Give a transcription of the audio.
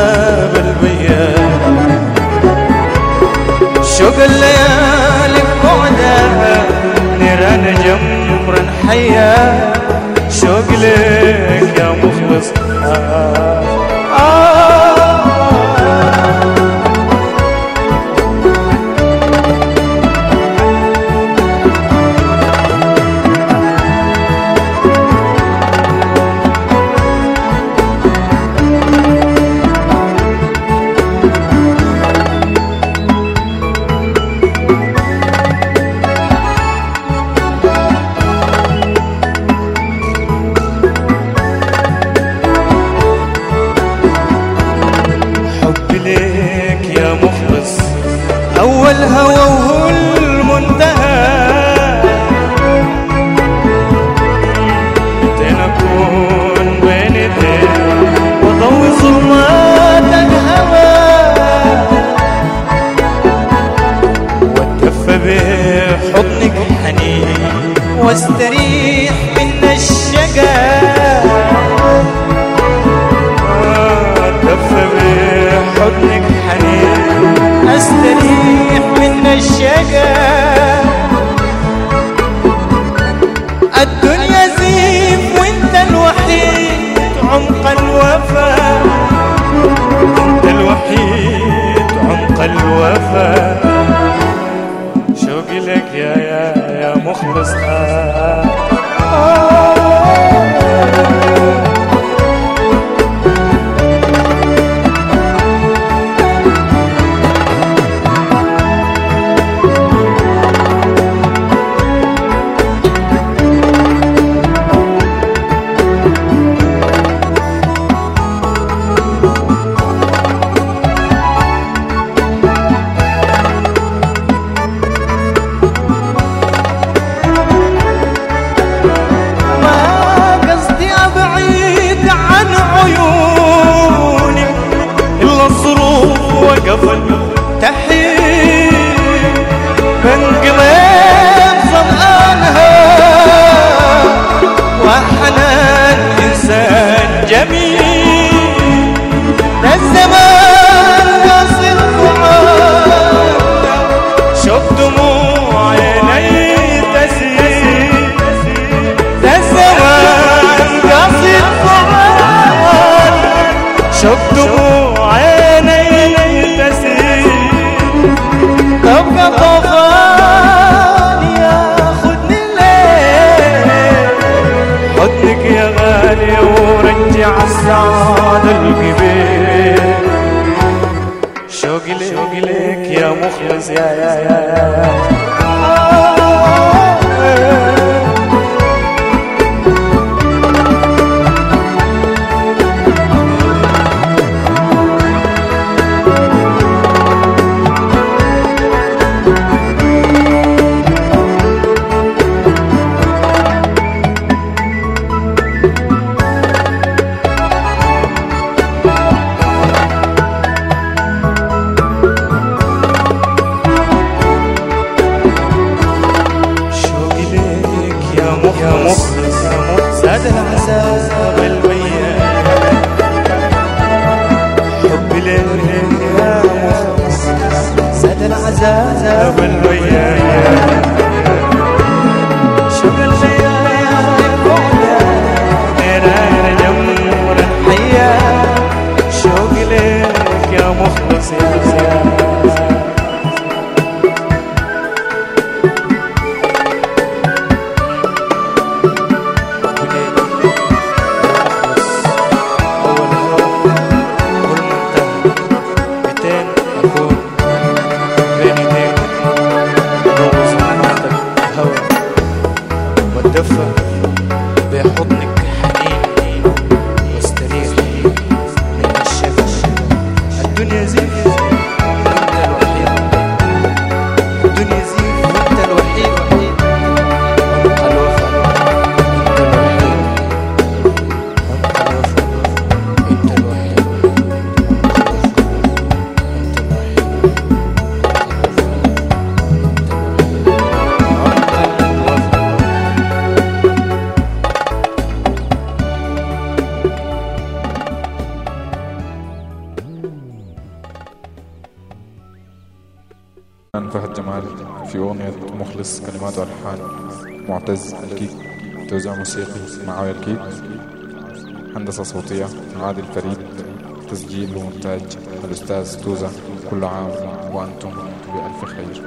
بالبيان شوق الليالي بعدها نيران جمر حيا شوق لك يا مخلص آه آه حبي ليك يا مخلص أول هوى وهو المنتهى متين أكون بين يديك وضوي ظلمات الهوى واتكفى بحضنك حنين واستريح من الشقا دفى بحضنك حنين استريح من الشقا الدنيا زيف وانت الوحيد عمق الوفا انت الوحيد عمق الوفا شوقي لك يا يا يا مخلص آه آه ما قصدي ابعد عن عيونك الا الظروف وقفت تحيل بنقلب ظمآنها وحنان انسان جميل ده الزمان قصر فعال شوف دموع عيني تسيل ده الزمان قصد فعال شوف دموع عيني تسيل تبقى طوفان ياخدني الليل حضنك يا غالي ورجع السعادة القبيل شوقي لك شوقي لك يا مخلص يا يا يا يا, يا. شوقي ليك يا مخلص زاد العذاب البيان حبي ليك يا مخلص زاد العذاب البيان شوق الليالي بعدها نيران جمر الحياة شوقي ليك يا مخلص يا زاد والدفة بحضنك حنين واستريح من الشمس الدنيا زيف وانت الوحيد الدنيا زيف وانت الوحيد وحيد عمق الوفا انت الوحيد عمق الوفا انت الوحيد انت الوحيد أنا فهد جمال في أغنية مخلص كلمات وألحان معتز الكيك توزيع موسيقي معاوية الكيك هندسة صوتية عادل فريد تسجيل ومونتاج الأستاذ توزة كل عام وأنتم بألف خير